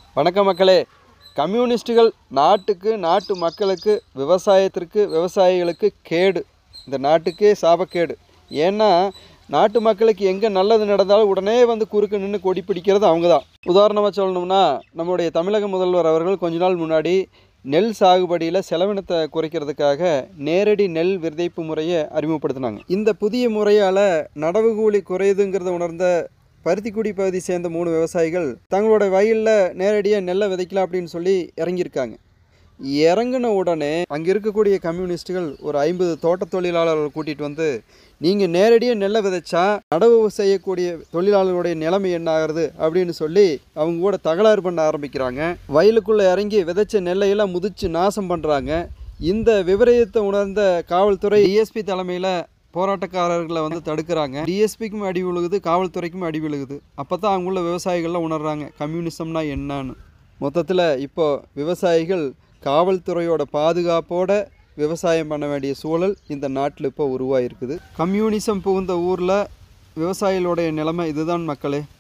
வணக்கம் மக்களே கம்யூனிஸ்டுகள் நாட்டுக்கு நாட்டு மக்களுக்கு விவசாயத்திற்கு விவசாயிகளுக்கு கேடு இந்த நாட்டுக்கே சாபக்கேடு ஏன்னா நாட்டு மக்களுக்கு எங்கே நல்லது நடந்தாலும் உடனே வந்து குறுக்க நின்று கொடி பிடிக்கிறது அவங்க தான் உதாரணமாக சொல்லணும்னா நம்முடைய தமிழக முதல்வர் அவர்கள் கொஞ்ச நாள் முன்னாடி நெல் சாகுபடியில் செலவினத்தை குறைக்கிறதுக்காக நேரடி நெல் விதைப்பு முறையை அறிமுகப்படுத்தினாங்க இந்த புதிய முறையால் நடவு கூலி குறையுதுங்கிறத உணர்ந்த பருத்திக்குடி பகுதி சேர்ந்த மூணு விவசாயிகள் தங்களோட வயலில் நேரடியாக நெல்லை விதைக்கலாம் அப்படின்னு சொல்லி இறங்கியிருக்காங்க இறங்கின உடனே அங்கே இருக்கக்கூடிய கம்யூனிஸ்ட்டுகள் ஒரு ஐம்பது தோட்ட தொழிலாளர்கள் கூட்டிகிட்டு வந்து நீங்கள் நேரடியாக நெல்லை விதைச்சா நடவு செய்யக்கூடிய தொழிலாளர்களுடைய நிலைமை என்ன ஆகுறது அப்படின்னு சொல்லி அவங்க கூட தகராறு பண்ண ஆரம்பிக்கிறாங்க வயலுக்குள்ளே இறங்கி விதைச்ச நெல்லையெல்லாம் முதிச்சு நாசம் பண்ணுறாங்க இந்த விபரீதத்தை உணர்ந்த காவல்துறை டிஎஸ்பி தலைமையில் போராட்டக்காரர்களை வந்து தடுக்கிறாங்க டிஎஸ்பிக்கும் அடி விழுகுது காவல்துறைக்கும் அடி விழுகுது அப்போ தான் அங்குள்ள விவசாயிகள்லாம் உணர்றாங்க கம்யூனிசம்னா என்னன்னு மொத்தத்தில் இப்போ விவசாயிகள் காவல்துறையோட பாதுகாப்போட விவசாயம் பண்ண வேண்டிய சூழல் இந்த நாட்டில் இப்போ உருவாயிருக்குது கம்யூனிசம் புகுந்த ஊரில் விவசாயிகளுடைய நிலைமை இதுதான் மக்களே